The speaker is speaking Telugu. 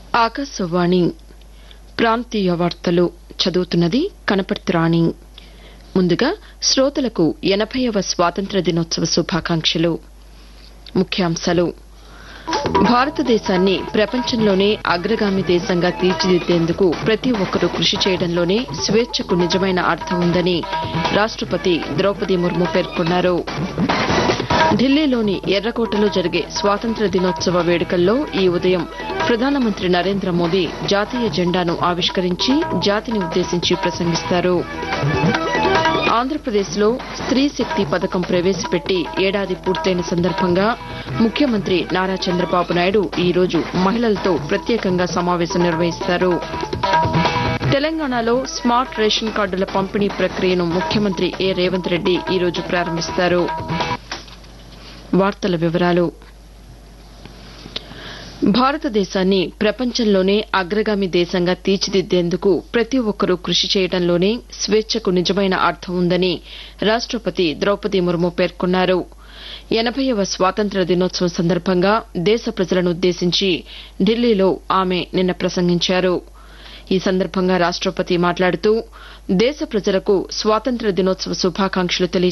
ఆకాశవాణి ప్రాంతీయ వార్తలు చదువుతున్నది కనపర్తి రాణి ముందుగా శ్రోతలకు ఎనభైవ స్వాతంత్ర దినోత్సవ శుభాకాంక్షలు ముఖ్యాంశాలు భారతదేశాన్ని ప్రపంచంలోనే అగ్రగామి దేశంగా తీర్చిదిద్దేందుకు ప్రతి ఒక్కరూ కృషి చేయడంలోనే స్వేచ్ఛకు నిజమైన అర్థం ఉందని రాష్టపతి ద్రౌపది ముర్ము పేర్కొన్నారు ఢిల్లీలోని ఎర్రకోటలో జరిగే స్వాతంత్ర దినోత్సవ వేడుకల్లో ఈ ఉదయం ప్రధానమంత్రి నరేంద్ర మోదీ జాతీయ జెండాను ఆవిష్కరించి జాతిని ఉద్దేశించి ప్రసంగిస్తారు ఆంధ్రప్రదేశ్లో స్త్రీ శక్తి పథకం ప్రవేశపెట్టి ఏడాది పూర్తయిన సందర్భంగా ముఖ్యమంత్రి నారా చంద్రబాబు నాయుడు ఈరోజు మహిళలతో ప్రత్యేకంగా సమావేశం నిర్వహిస్తారు తెలంగాణలో స్మార్ట్ రేషన్ కార్డుల పంపిణీ ప్రక్రియను ముఖ్యమంత్రి ఏ రేవంత్ రెడ్డి ఈరోజు ప్రారంభిస్తారు వార్తల వివరాలు భారతదేశాన్ని ప్రపంచంలోనే అగ్రగామి దేశంగా తీర్చిదిద్దేందుకు ప్రతి ఒక్కరూ కృషి చేయడంలోనే స్వేచ్ఛకు నిజమైన అర్థం ఉందని రాష్టపతి ద్రౌపది ముర్ము పేర్కొన్నారు ఎనభైవ స్వాతంత్ర దినోత్సవం సందర్భంగా దేశ ప్రజలనుద్దేశించి ఢిల్లీలో ఆమె నిన్న ప్రసంగించారు ఈ సందర్భంగా రాష్టపతి మాట్లాడుతూ దేశ ప్రజలకు స్వాతంత్ర దినోత్సవ శుభాకాంక్షలు తెలియ